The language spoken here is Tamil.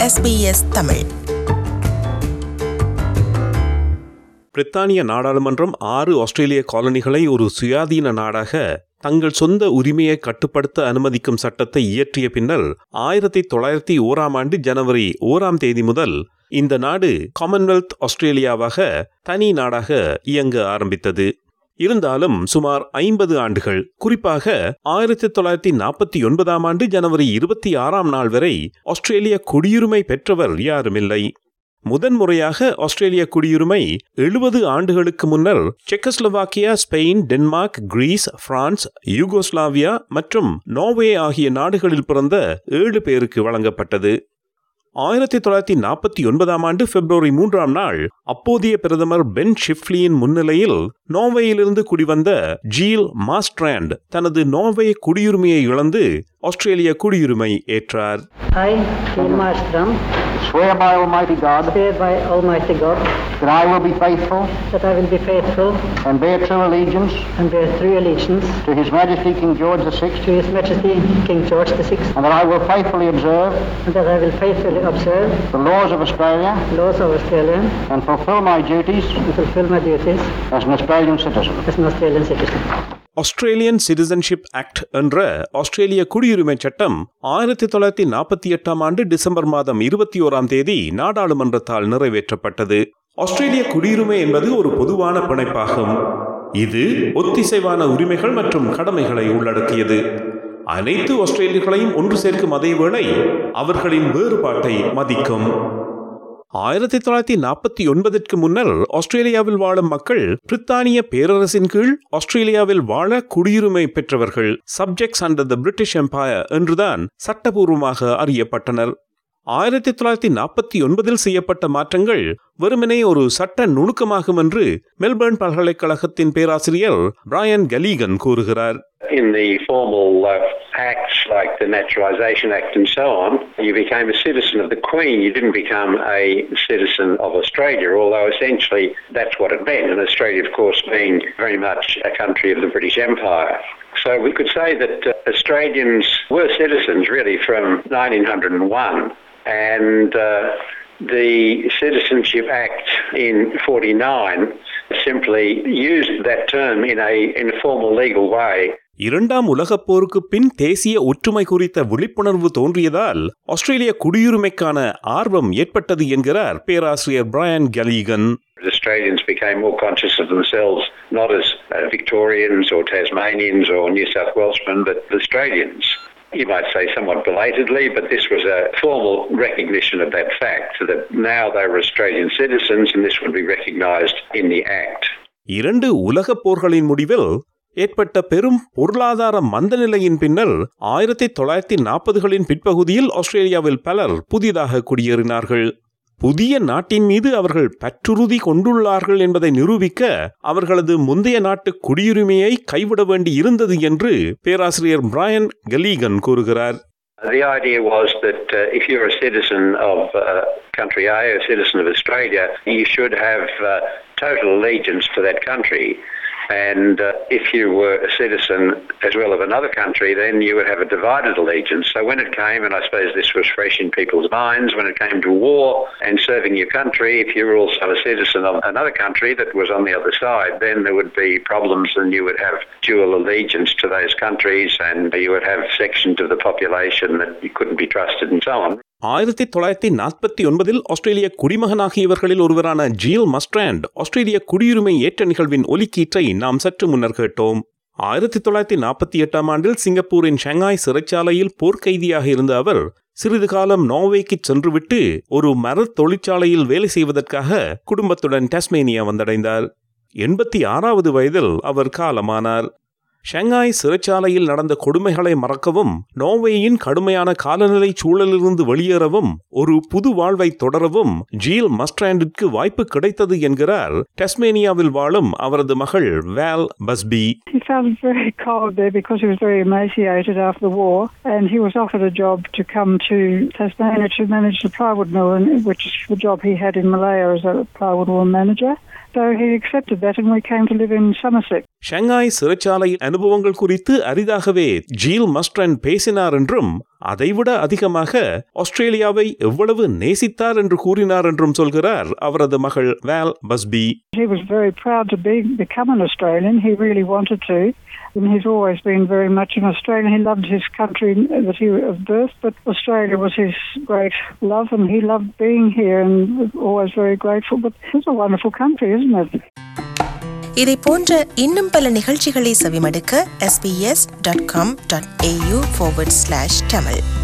SBS தமிழ் பிரித்தானிய நாடாளுமன்றம் ஆறு ஆஸ்திரேலிய காலனிகளை ஒரு சுயாதீன நாடாக தங்கள் சொந்த உரிமையை கட்டுப்படுத்த அனுமதிக்கும் சட்டத்தை இயற்றிய பின்னர் ஆயிரத்தி தொள்ளாயிரத்தி ஓராம் ஆண்டு ஜனவரி ஓராம் தேதி முதல் இந்த நாடு காமன்வெல்த் ஆஸ்திரேலியாவாக தனி நாடாக இயங்க ஆரம்பித்தது இருந்தாலும் சுமார் ஐம்பது ஆண்டுகள் குறிப்பாக ஆயிரத்தி தொள்ளாயிரத்தி நாற்பத்தி ஒன்பதாம் ஆண்டு ஜனவரி இருபத்தி ஆறாம் நாள் வரை ஆஸ்திரேலிய குடியுரிமை பெற்றவர் யாருமில்லை முதன்முறையாக ஆஸ்திரேலிய குடியுரிமை எழுபது ஆண்டுகளுக்கு முன்னர் Czechoslovakia Spain Denmark Greece France Yugoslavia மற்றும் நார்வே ஆகிய நாடுகளில் பிறந்த ஏழு பேருக்கு வழங்கப்பட்டது ஆயிரத்தி தொள்ளாயிரத்தி நாற்பத்தி ஒன்பதாம் ஆண்டு பிப்ரவரி மூன்றாம் நாள் அப்போதைய பிரதமர் பென் ஷிப்லியின் முன்னிலையில் நோர்வேயிலிருந்து குடிவந்த ஜீல் மாஸ்ட்ராண்ட் தனது நோர்வே குடியுரிமையை இழந்து ஆஸ்திரேலிய குடியுரிமை ஏற்றார் I, Jill Marstrom, Swear by Almighty God swear by Almighty God that I will be faithful that I will be faithful and bear true allegiance and bear true allegiance to His Majesty King George VI, to His Majesty King George VI, and that I will faithfully observe and that I will faithfully observe the laws of Australia the laws of Australia and fulfil my duties and fulfil my duties as an Australian citizen. as an Australian citizen. Australian citizenship act என்ற ஆஸ்திரேலிய குடியுரிமை சட்டம் ஆயிரத்தி தொள்ளாயிரத்தி நாற்பத்தி எட்டாம் ஆண்டு டிசம்பர் மாதம் இருபத்தி ஓராம் தேதி நாடாளுமன்றத்தால் நிறைவேற்றப்பட்டது ஆஸ்திரேலிய குடியுரிமை என்பது ஒரு பொதுவான பிணைப்பாகும் இது ஒத்திசைவான உரிமைகள் மற்றும் கடமைகளை உள்ளடக்கியது அனைத்து ஆஸ்திரேலியர்களையும் ஒன்று சேர்க்கும் அதேவேளை அவர்களின் வேறுபாட்டை மதிக்கும் ஆயிரத்தி தொள்ளாயிரத்தி நாற்பத்தி ஒன்பதற்கு முன்னர் ஆஸ்திரேலியாவில் வாழும் மக்கள் பிரித்தானிய பேரரசின் கீழ் ஆஸ்திரேலியாவில் வாழ குடியுரிமை பெற்றவர்கள் subjects under the British empire என்றுதான் சட்டபூர்வமாக அறியப்பட்டனர் ஆயிரத்தி தொள்ளாயிரத்தி நாற்பத்தி ஒன்பதில் செய்யப்பட்ட மாற்றங்கள் வெறுமனே ஒரு சட்ட நுணுக்கமாகும் என்று மெல்பர்ன் பல்கலைக்கழகத்தின் பேராசிரியர் பிராயன் கலீகன் கூறுகிறார் In the formal uh, acts like the Naturalisation Act and so on, you became a citizen of the Queen. You didn't become a citizen of Australia, although essentially that's what it meant. And Australia, of course, being very much a country of the British Empire. So we could say that uh, Australians were citizens really from 1901. And uh, the Citizenship Act in 49 simply used that term in a in a formal legal way இரண்டாம் உலகப் போருக்கு பின் தேசிய ஒற்றுமை குறித்த விழிப்புணர்வு தோன்றியதால் ஆஸ்திரேலிய குடியுரிமைக்கான ஆர்வம் ஏற்பட்டது என்கிறார் பேராசிரியர் Brian Galligan Australians became more conscious of themselves, not as uh, Victorians or Tasmanians or New South Welshmen, but Australians. You might say somewhat belatedly, but this was a formal recognition of that fact, that now they were Australian citizens and this would be recognised in the Act. இரண்டு உலகப் போர்களின் முடிவில் ஏற்பட்ட பெரும் பொருளாதார மந்தநிலையின் பின்னர் ஆயிரத்தி தொள்ளாயிரத்தி நாற்பதுகளின் பிற்பகுதியில் ஆஸ்திரேலியாவில் பலர் புதிதாக குடியேறினார்கள் புதிய நாட்டின் மீது அவர்கள் பற்றுறுதி கொண்டுள்ளார்கள் என்பதை நிரூபிக்க அவர்களது முந்தைய நாட்டு குடியுரிமையை கைவிட வேண்டி இருந்தது என்று பேராசிரியர் பிராயன் கலீகன் கூறுகிறார் The idea was that uh, if you're a citizen of uh, country A, a citizen of Australia, you should have uh, total allegiance to that country. And uh, if you were a citizen as well of another country, then you would have a divided allegiance. So when it came, and I suppose this was fresh in people's minds, when it came to war and serving your country, if you were also a citizen of another country that was on the other side, then there would be problems and you would have dual allegiance to those countries and you would have sections of the population that you couldn't be trusted and so on. ஆயிரத்தி தொள்ளாயிரத்தி நாற்பத்தி ஒன்பதில் ஆஸ்திரேலிய குடிமகனாகியவர்களில் ஒருவரான ஜீல் மஸ்ட்ராண்ட் ஆஸ்திரேலிய குடியுரிமை ஏற்ற நிகழ்வின் ஒலிக்கீற்றை நாம் சற்று முன்னர் கேட்டோம் ஆயிரத்தி தொள்ளாயிரத்தி நாற்பத்தி எட்டாம் ஆண்டில் சிங்கப்பூரின் ஷங்காய் சிறைச்சாலையில் போர்க்கைதியாக இருந்த அவர் சிறிது காலம் நார்வேக்கு சென்றுவிட்டு ஒரு மரத் தொழிற்சாலையில் வேலை செய்வதற்காக குடும்பத்துடன் டாஸ்மேனியா வந்தடைந்தார் எண்பத்தி ஆறாவது வயதில் அவர் காலமானார் ஷங்காய் சிறைச்சாலையில் நடந்த கொடுமைகளை மறக்கவும் நோர்வேயின் கடுமையான காலநிலை சூழலிலிருந்து வெளியேறவும் ஒரு புது வாழ்வை தொடரவும் ஜீல் மஸ்ட்ராண்டிற்கு வாய்ப்பு கிடைத்தது என்கிறார் டெஸ்மேனியாவில் வாழும் அவரது மகள் Val Busby He felt very cold there because he was very emaciated after the war, and he was offered a job to come to Tasmania to manage the plywood mill, and- which is the job he had in Malaya as a plywood mill manager. So he accepted that, and we came to live in Somerset. Shanghai சிறைச்சாலை அனுபவங்கள் குறித்து அரிதாகவே ஜீல் மஸ்ட்ரன் பேசினார் என்றும் அதைவிட அதிகமாக ஆஸ்திரேலியாவை எவ்வளவு நேசித்தார் என்று கூறினார் என்றும் சொல்கிறார் அவரது மகள் Val Busby He was very proud to be become an Australian. He really wanted to. And he's always been very much an Australian. He loved his country that he of birth, but Australia was his great love, and he loved being here and was always very grateful. But it's a wonderful country, isn't it? இதை போன்ற இன்னும் பல நிகழ்ச்சிகளை செவிமடுக்க sbs.com.au forward slash tamil